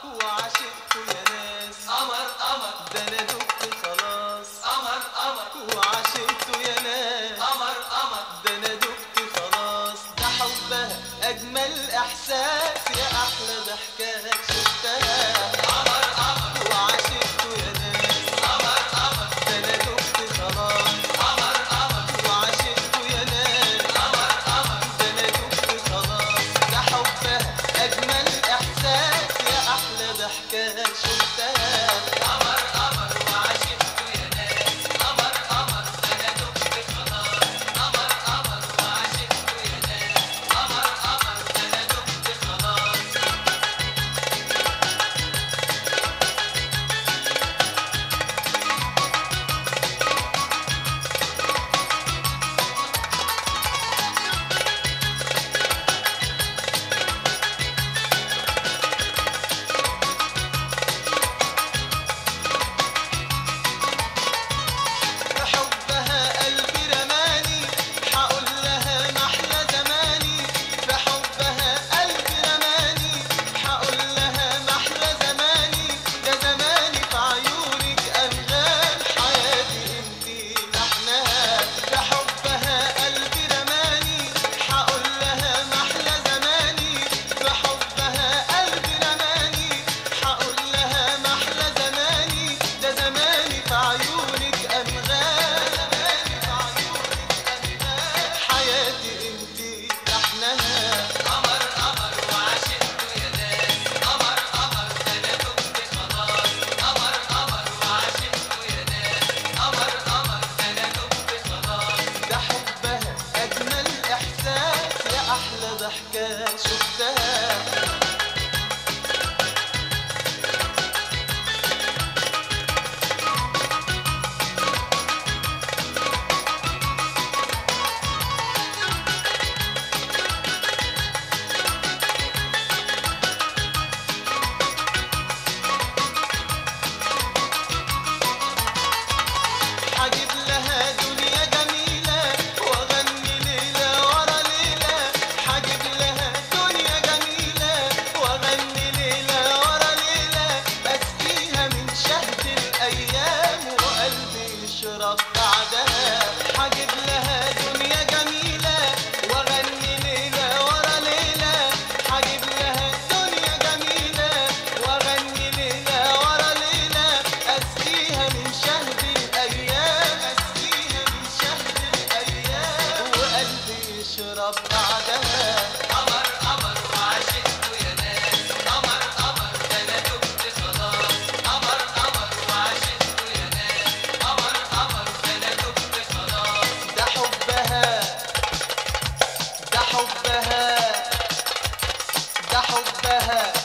وعشقته يا ناس قمر قمر ده انا دقت خلاص قمر قمر وعشقته يا ناس قمر قمر ده انا دقت خلاص ده حبها اجمل احساس يا احلى ضحكه شفتها قمر قمر وعشقته يا ناس قمر قمر ده انا دقت خلاص قمر قمر وعشقته يا ناس قمر قمر ده انا دقت خلاص ده حبها اجمل احساس يا احلى ضحكه شفتها قمر قمر وعشقته يا ناس قمر قمر انا دقت خلاص قمر قمر وعشقته يا ناس قمر قمر انا دقت خلاص بحبها قلبي رماني حقول لها محلى زماني بحبها قلبي رماني حقول لها محلى زماني ده زماني في عيونك انغام حياتي انتي لحنها بحبها قلبي رماني حقول لها محلى زماني بحبها قلبي رماني حقول لها محلى زماني ده زماني في عيونك انغام زماني في عيونك انغام حياتي انتي لحنها قمر قمر وعشقته يا ناس قمر قمر انا دقت خلاص قمر قمر وعشقته يا ناس قمر قمر انا دقت خلاص ده حبها اجمل احساس يا احلى ضحكه شفتها حجيب لها دنيا جميلة واغني ليلة ورا ليلة حجيب لها دنيا جميلة واغني ليلة ورا ليلة اسقيها من شهد الايام وقلبي يشرب بعدها حجيب لها دنيا جميلة واغني ليلة ورا ليلة حجيب لها دنيا جميلة واغني ليلة ورا ليلة اسقيها من شهد الايام اسقيها من شهد الايام وقلبي يشرب بعدها قمر قمر وعشقته يا ناس قمر قمر انا دقت خلاص قمر قمر وعشقته يا ناس قمر قمر انا دقت خلاص ده حبها ده حبها ده حبها